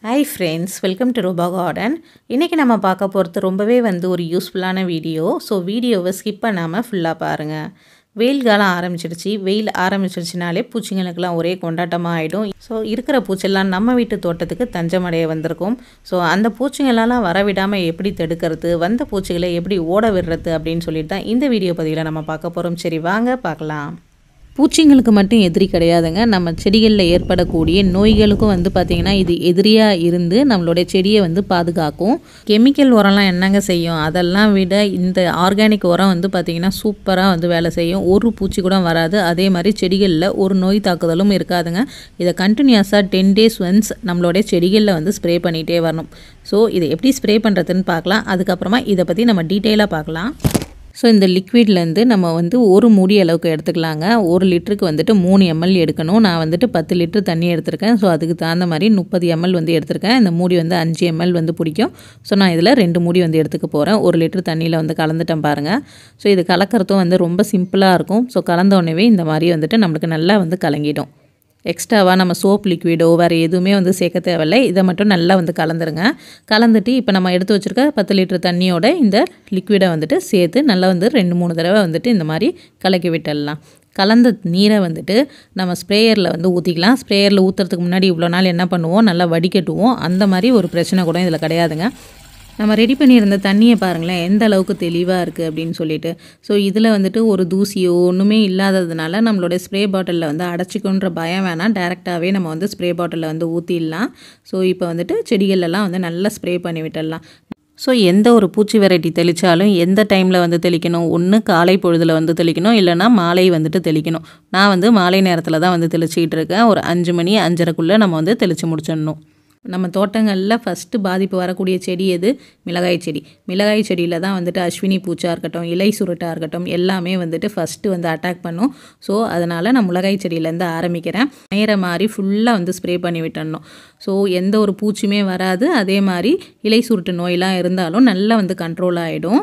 hi friends welcome to Rupa garden இன்றைக்கி நம்ம பார்க்க போகிறது ரொம்பவே வந்து ஒரு யூஸ்ஃபுல்லான வீடியோ ஸோ வீடியோவை ஸ்கிப் பண்ணாமல் ஃபுல்லாக பாருங்கள் வெயில் காலம் ஆரம்பிச்சிடுச்சு வெயில் ஆரம்பிச்சிடுச்சுனாலே பூச்சிங்களுக்கெல்லாம் ஒரே கொண்டாட்டமாக ஆகிடும் ஸோ இருக்கிற பூச்செல்லாம் நம்ம வீட்டு தோட்டத்துக்கு தஞ்சமடைய வந்திருக்கும் ஸோ அந்த பூச்சிங்களெல்லாம் வரவிடாமல் எப்படி தடுக்கிறது வந்த பூச்சிகளை எப்படி ஓட விடுறது அப்படின்னு சொல்லிட்டு தான் இந்த வீடியோ பதிவில் நம்ம பார்க்க போகிறோம் சரி வாங்க பார்க்கலாம் பூச்சிங்களுக்கு மட்டும் எதிரி கிடையாதுங்க நம்ம செடிகளில் ஏற்படக்கூடிய நோய்களுக்கும் வந்து பார்த்திங்கன்னா இது எதிரியாக இருந்து நம்மளுடைய செடியை வந்து பாதுகாக்கும் கெமிக்கல் உரம்லாம் என்னங்க செய்யும் அதெல்லாம் விட இந்த ஆர்கானிக் உரம் வந்து பார்த்திங்கன்னா சூப்பராக வந்து வேலை செய்யும் ஒரு பூச்சி கூட வராது அதே மாதிரி செடிகளில் ஒரு நோய் தாக்குதலும் இருக்காதுங்க இதை கண்டினியூஸாக டென் டேஸ் ஒன்ஸ் நம்மளுடைய செடிகளில் வந்து ஸ்ப்ரே பண்ணிகிட்டே வரணும் ஸோ இதை எப்படி ஸ்ப்ரே பண்ணுறதுன்னு பார்க்கலாம் அதுக்கப்புறமா இதை பற்றி நம்ம டீட்டெயிலாக பார்க்கலாம் ஸோ இந்த லிக்விட்லேருந்து நம்ம வந்து ஒரு மூடி அளவுக்கு எடுத்துக்கலாங்க ஒரு லிட்டருக்கு வந்துட்டு மூணு எம்எல் எடுக்கணும் நான் வந்துட்டு பத்து லிட்டர் தண்ணி எடுத்திருக்கேன் ஸோ அதுக்கு தகுந்த மாதிரி முப்பது எம்எல் வந்து எடுத்திருக்கேன் இந்த மூடி வந்து அஞ்சு எம்எல் வந்து பிடிக்கும் ஸோ நான் இதில் ரெண்டு மூடி வந்து எடுத்துக்க போகிறேன் ஒரு லிட்டர் தண்ணியில் வந்து கலந்துட்டேன் பாருங்கள் ஸோ இது கலக்கிறதும் வந்து ரொம்ப சிம்பிளாக இருக்கும் ஸோ கலந்த உடனே இந்த மாதிரி வந்துட்டு நம்மளுக்கு நல்லா வந்து கலங்கிடும் எக்ஸ்ட்ராவாக நம்ம சோப் லிக்விடோ வேறு எதுவுமே வந்து சேர்க்க தேவையில்லை இதை மட்டும் நல்லா வந்து கலந்துருங்க கலந்துட்டு இப்போ நம்ம எடுத்து வச்சுருக்க பத்து லிட்டர் தண்ணியோட இந்த லிக்விடை வந்துட்டு சேர்த்து நல்லா வந்து ரெண்டு மூணு தடவை வந்துட்டு இந்த மாதிரி கலக்கி விட்டுடலாம் கலந்த நீரை வந்துட்டு நம்ம ஸ்ப்ரேயரில் வந்து ஊற்றிக்கலாம் ஸ்ப்ரேயரில் ஊற்றுறதுக்கு முன்னாடி இவ்வளோ நாள் என்ன பண்ணுவோம் நல்லா வடிகட்டுவோம் அந்த மாதிரி ஒரு பிரச்சனை கூட இதில் கிடையாதுங்க நம்ம ரெடி பண்ணியிருந்த தண்ணியை பாருங்களேன் எந்த அளவுக்கு தெளிவாக இருக்குது அப்படின்னு சொல்லிட்டு ஸோ இதில் வந்துட்டு ஒரு தூசியோ ஒன்றுமே இல்லாததுனால நம்மளோட ஸ்ப்ரே பாட்டிலில் வந்து அடைச்சிக்கொன்ற பயம் வேணாம் டேரெக்டாகவே நம்ம வந்து ஸ்ப்ரே பாட்டிலில் வந்து ஊற்றிடலாம் ஸோ இப்போ வந்துட்டு செடிகளெல்லாம் வந்து நல்லா ஸ்ப்ரே பண்ணி விட்டுடலாம் ஸோ எந்த ஒரு பூச்சி வெரைட்டி தெளித்தாலும் எந்த டைமில் வந்து தெளிக்கணும் ஒன்று காலை பொழுதில் வந்து தெளிக்கணும் இல்லைனா மாலை வந்துட்டு தெளிக்கணும் நான் வந்து மாலை நேரத்தில் தான் வந்து தெளிச்சிக்கிட்டு இருக்கேன் ஒரு அஞ்சு மணி அஞ்சரைக்குள்ளே நம்ம வந்து தெளித்து முடிச்சிடணும் நம்ம தோட்டங்களில் ஃபஸ்ட்டு பாதிப்பு வரக்கூடிய செடி எது மிளகாய் செடி மிளகாய் செடியில் தான் வந்துட்டு அஸ்வினி பூச்சா இருக்கட்டும் இலை சுருட்டாக இருக்கட்டும் எல்லாமே வந்துட்டு ஃபஸ்ட்டு வந்து அட்டாக் பண்ணும் ஸோ அதனால் நான் மிளகாய் செடியிலேருந்து ஆரம்பிக்கிறேன் நேர மாதிரி ஃபுல்லாக வந்து ஸ்ப்ரே பண்ணி விட்டுடணும் ஸோ எந்த ஒரு பூச்சியுமே வராது அதே மாதிரி இலை சுருட்டு நோயெலாம் இருந்தாலும் நல்லா வந்து கண்ட்ரோல் ஆகிடும்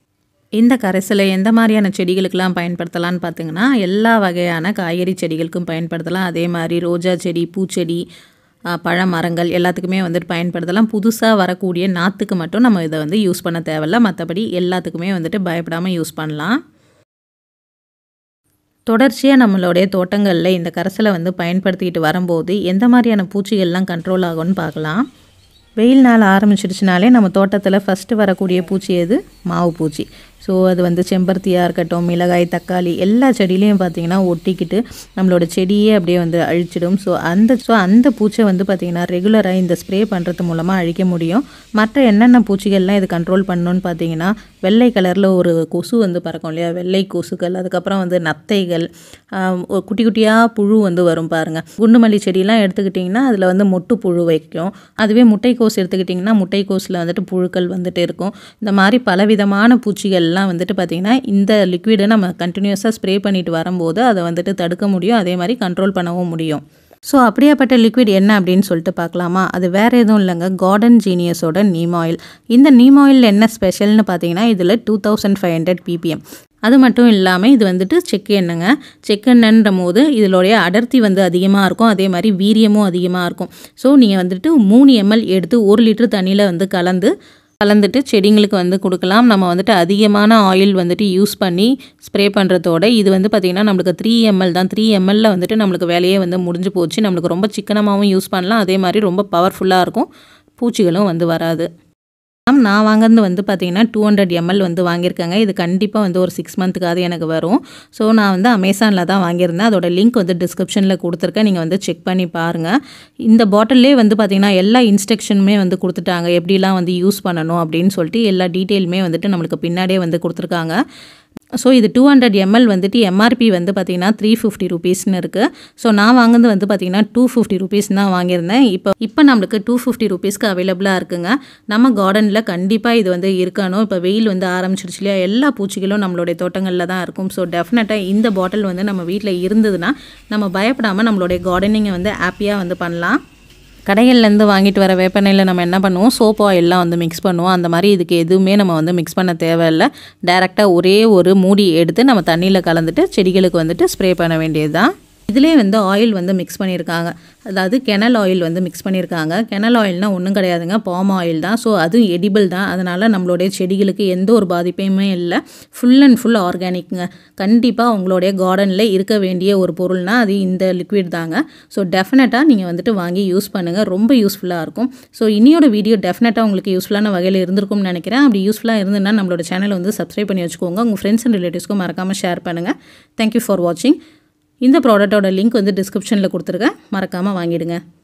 இந்த கரைசலை எந்த மாதிரியான செடிகளுக்கெல்லாம் பயன்படுத்தலாம்னு பார்த்தீங்கன்னா எல்லா வகையான காய்கறி செடிகளுக்கும் பயன்படுத்தலாம் அதே மாதிரி ரோஜா செடி பூச்செடி பழ மரங்கள் எல்லாத்துக்குமே வந்துட்டு பயன்படுத்தலாம் புதுசாக வரக்கூடிய நாற்றுக்கு மட்டும் நம்ம இதை வந்து யூஸ் பண்ண தேவையில்ல மற்றபடி எல்லாத்துக்குமே வந்துட்டு பயப்படாமல் யூஸ் பண்ணலாம் தொடர்ச்சியாக நம்மளுடைய தோட்டங்களில் இந்த கரைசலை வந்து பயன்படுத்திக்கிட்டு வரும்போது எந்த மாதிரியான பூச்சிகள்லாம் கண்ட்ரோல் ஆகும்னு பார்க்கலாம் வெயில் நாள் ஆரம்பிச்சிடுச்சுனாலே நம்ம தோட்டத்தில் ஃபஸ்ட்டு வரக்கூடிய பூச்சி எது மாவு பூச்சி ஸோ அது வந்து செம்பருத்தியாக இருக்கட்டும் மிளகாய் தக்காளி எல்லா செடியிலையும் பார்த்திங்கன்னா ஒட்டிக்கிட்டு நம்மளோட செடியே அப்படியே வந்து அழிச்சிடும் ஸோ அந்த ஸோ அந்த பூச்சை வந்து பார்த்திங்கன்னா ரெகுலராக இந்த ஸ்ப்ரே பண்ணுறது மூலமாக அழிக்க முடியும் மற்ற என்னென்ன பூச்சிகள்லாம் இது கண்ட்ரோல் பண்ணணும்னு பார்த்தீங்கன்னா வெள்ளை கலரில் ஒரு கொசு வந்து பறக்கும் இல்லையா வெள்ளை கொசுக்கள் அதுக்கப்புறம் வந்து நத்தைகள் குட்டி குட்டியாக புழு வந்து வரும் பாருங்கள் குண்டுமல்லி செடியெலாம் எடுத்துக்கிட்டிங்கன்னா அதில் வந்து மொட்டு புழு வைக்கும் அதுவே முட்டைக்கோஸ் எடுத்துக்கிட்டிங்கன்னா முட்டைக்கோஸில் வந்துட்டு புழுக்கள் வந்துட்டு இருக்கும் இந்த மாதிரி பலவிதமான பூச்சிகள் எல்லாம் வந்துட்டு பார்த்திங்கன்னா இந்த லிக்விடை நம்ம கண்டினியூஸாக ஸ்ப்ரே பண்ணிட்டு வரும்போது அதை வந்துட்டு தடுக்க முடியும் அதே மாதிரி கண்ட்ரோல் பண்ணவும் முடியும் ஸோ அப்படியாப்பட்ட லிக்விட் என்ன அப்படின்னு சொல்லிட்டு பார்க்கலாமா அது வேறு எதுவும் இல்லைங்க கார்டன் ஜீனியஸோட நீம் ஆயில் இந்த நீம் ஆயில் என்ன ஸ்பெஷல்னு பார்த்தீங்கன்னா இதில் two thousand five hundred BPM அது மட்டும் இல்லாமல் இது வந்துட்டு செக் எண்ணெய்ங்க செக் எண்ணெய்ன்ற போது இதனுடைய அடர்த்தி வந்து அதிகமாக இருக்கும் அதே மாதிரி வீரியமும் அதிகமாக இருக்கும் ஸோ நீங்கள் வந்துட்டு மூணு எம்எல் எடுத்து ஒரு லிட்டர் தண்ணியில் வந்து கலந்து கலந்துட்டு செடிங்களுக்கு வந்து கொடுக்கலாம் நம்ம வந்துட்டு அதிகமான ஆயில் வந்துட்டு யூஸ் பண்ணி ஸ்ப்ரே பண்ணுறதோட இது வந்து பார்த்திங்கன்னா நம்மளுக்கு த்ரீ எம்எல் தான் த்ரீ எம்எல்ல வந்துட்டு நம்மளுக்கு வேலையே வந்து முடிஞ்சு போச்சு நம்மளுக்கு ரொம்ப சிக்கனமாகவும் யூஸ் பண்ணலாம் அதே மாதிரி ரொம்ப பவர்ஃபுல்லாக இருக்கும் பூச்சிகளும் வந்து வராது நான் வாங்கினது வந்து பார்த்திங்கன்னா டூ ஹண்ட்ரட் எம்எல் வந்து வாங்கியிருக்கேங்க இது கண்டிப்பாக வந்து ஒரு சிக்ஸ் மந்த்துக்காவது எனக்கு வரும் ஸோ நான் வந்து அமேசானில் தான் வாங்கியிருந்தேன் அதோட லிங்க் வந்து டிஸ்கிரிப்ஷனில் கொடுத்துருக்கேன் நீங்கள் வந்து செக் பண்ணி பாருங்கள் இந்த பாட்டிலே வந்து பார்த்திங்கன்னா எல்லா இன்ஸ்ட்ரக்ஷனுமே வந்து கொடுத்துட்டாங்க எப்படிலாம் வந்து யூஸ் பண்ணணும் அப்படின்னு சொல்லிட்டு எல்லா டீட்டெயிலுமே வந்துட்டு நம்மளுக்கு பின்னாடியே வந்து கொடுத்துருக்காங்க ஸோ இது டூ ஹண்ட்ரட் எம்எல் வந்துட்டு எம்ஆர்பி வந்து பார்த்திங்கன்னா த்ரீ ஃபிஃப்டி ருபீஸ்னு இருக்குது ஸோ நான் வாங்கினது வந்து பார்த்திங்கன்னா டூ ஃபிஃப்டி ருபீஸ் தான் வாங்கியிருந்தேன் இப்போ இப்போ நம்மளுக்கு டூ ஃபிஃப்டி ருபீஸ்க்கு அவைலபிளாக இருக்குங்க நம்ம கார்டனில் கண்டிப்பாக இது வந்து இருக்கணும் இப்போ வெயில் வந்து ஆரம்பிச்சிருச்சு இல்லையா எல்லா பூச்சிகளும் நம்மளுடைய தோட்டங்களில் தான் இருக்கும் ஸோ டெஃபினட்டாக இந்த பாட்டில் வந்து நம்ம வீட்டில் இருந்ததுன்னா நம்ம பயப்படாமல் நம்மளுடைய கார்டனிங்கை வந்து ஹாப்பியாக வந்து பண்ணலாம் கடைகள்லேருந்து வாங்கிட்டு வர வேப்பெண்ணெயில் நம்ம என்ன பண்ணுவோம் சோப் ஆயிலெலாம் வந்து மிக்ஸ் பண்ணுவோம் அந்த மாதிரி இதுக்கு எதுவுமே நம்ம வந்து மிக்ஸ் பண்ண தேவையில்லை டேரெக்டாக ஒரே ஒரு மூடி எடுத்து நம்ம தண்ணியில் கலந்துட்டு செடிகளுக்கு வந்துட்டு ஸ்ப்ரே பண்ண வேண்டியது தான் இதிலே வந்து ஆயில் வந்து மிக்ஸ் பண்ணியிருக்காங்க அதாவது கெனல் ஆயில் வந்து மிக்ஸ் பண்ணியிருக்காங்க கெனல் ஆயில்னால் ஒன்றும் கிடையாதுங்க பாம் ஆயில் தான் ஸோ அதுவும் எடிபிள் தான் அதனால் நம்மளுடைய செடிகளுக்கு எந்த ஒரு பாதிப்புமே இல்லை ஃபுல் அண்ட் ஃபுல் ஆர்கானிக்ங்க கண்டிப்பாக உங்களுடைய கார்டனில் இருக்க வேண்டிய ஒரு பொருள்னால் அது இந்த லிக்விட் தாங்க ஸோ டெஃபினட்டாக நீங்கள் வந்துட்டு வாங்கி யூஸ் பண்ணுங்கள் ரொம்ப யூஸ்ஃபுல்லாக இருக்கும் ஸோ இனியோட வீடியோ டெஃபினட்டாக உங்களுக்கு யூஸ்ஃபுல்லான வகையில் இருந்திருக்கும்னு நினைக்கிறேன் அப்படி யூஸ்ஃபுல்லாக இருந்ததுன்னா நம்மளோட சேனலை வந்து சப்ஸ்கிரைப் பண்ணி வச்சுக்கோங்க உங்கள் ஃப்ரெண்ட்ஸ் அண்ட் ரிலேட்டிவ்ஸ்க்கும் மறக்காமல் ஷேர் பண்ணுங்கள் தேங்க்யூ ஃபார் வாட்சிங் இந்த ப்ராடக்ட்டோட லிங்க் வந்து டிஸ்கிரிப்ஷனில் கொடுத்துருக்கேன் மறக்காமல் வாங்கிடுங்க